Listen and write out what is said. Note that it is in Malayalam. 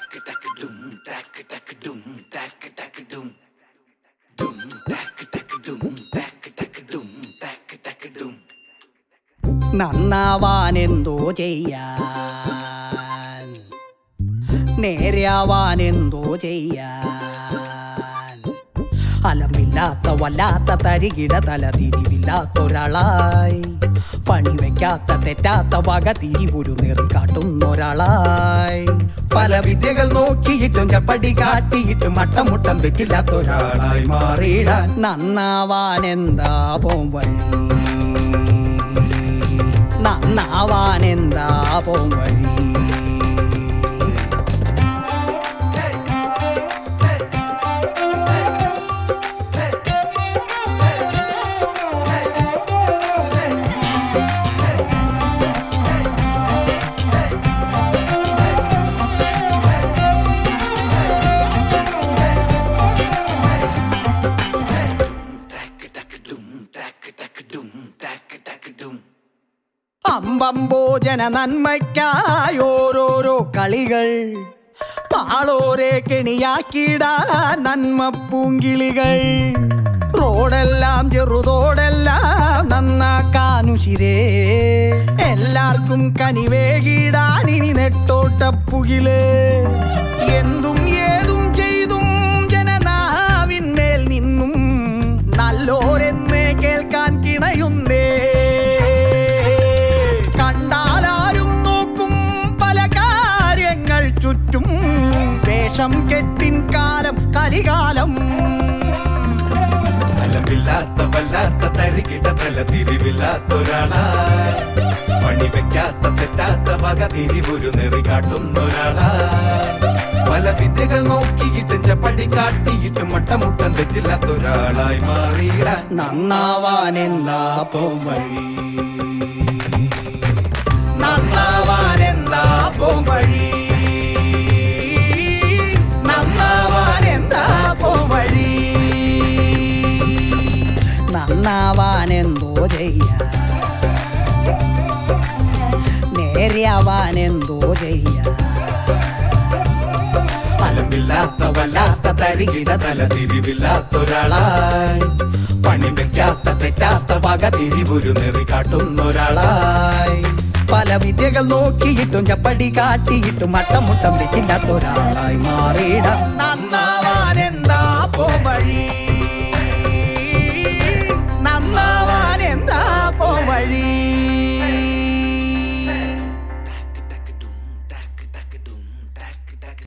നന്നാവാൻ എന്തോ ചെയ്യാൻ നേരെയാവാൻ എന്തോ ചെയ്യാൻ അലമില്ലാത്ത വല്ലാത്ത തരികിട തല തിരിവില്ലാത്തൊരാളായി പണി വെക്കാത്ത തെറ്റാത്ത വക തിരിവൊരു നെറി കാട്ടുന്നൊരാളായി പല വിദ്യകൾ നോക്കിയിട്ടും ചപ്പടി കാട്ടിയിട്ടും മട്ടം മുട്ടം തെറ്റില്ലാത്ത ഒരാളായി മാറിയിടാൻ നന്നാവാൻ എന്താ പോം വഴി നന്നാവാൻ എന്താ പോം വഴി അമ്പമ്പോ ജന നന്മയ്ക്കായി ഓരോരോ കളികൾ പാളോരെ കെണിയാക്കിടാൻ നന്മ പൂങ്കിളികൾ റോഡെല്ലാം ചെറുതോടെല്ലാം നന്നാക്കാനുശിരേ എല്ലാവർക്കും കനിവേകിടാൻ ഇനി നെട്ടോട്ടപ്പുകില് എന്തും ഏതും ചെയ്തും ജനനാവിന്മേൽ നിന്നും നല്ലോരെന്ന് കേൾക്കാൻ കിണയുന്നേ കണ്ടാലാരും നോക്കും പല കാര്യങ്ങൾ ചുറ്റും വേഷം കെട്ടിൻ കാലം കലികാലം ഫലമില്ലാത്ത വല്ലാത്ത തരികിട തല തിരിവില്ലാത്തൊരാളായി പണി വെക്കാത്ത തെറ്റാത്ത വക തിരിവൊരു നെറി കാട്ടുന്നൊരാളായി പല വിദ്യകൾ നോക്കിയിട്ടും ചപ്പടി കാട്ടിയിട്ടും മട്ടമുട്ടം തെറ്റില്ലാത്തൊരാളായി മാറിയിടാൻ നന്നാവാൻ എന്താ പോം വഴി നന്നാവാൻ എന്താ പോം വഴി നന്നാവാൻ എന്താ പോം വഴി നന്നാവാൻ എന്തോ ചെയ്യാൻ നേരെയാവാൻ എന്തോ ചെയ്യാൻ ഫലമില്ലാത്ത വല്ലാത്ത തരികിട തല തിരിവില്ലാത്തൊരാളായി പണി വെക്കാത്ത തെറ്റാത്ത വക തിരിവൊരു നെറി കാട്ടുന്നൊരാളായി പല വിദ്യകൾ നോക്കിയിട്ടും ചപ്പടി കാട്ടിയിട്ടും മട്ടമുട്ടം വെച്ചില്ലാത്ത ഒരാളായി മാറിയിടാം നന്നാവാൻ എന്താ പോ വഴി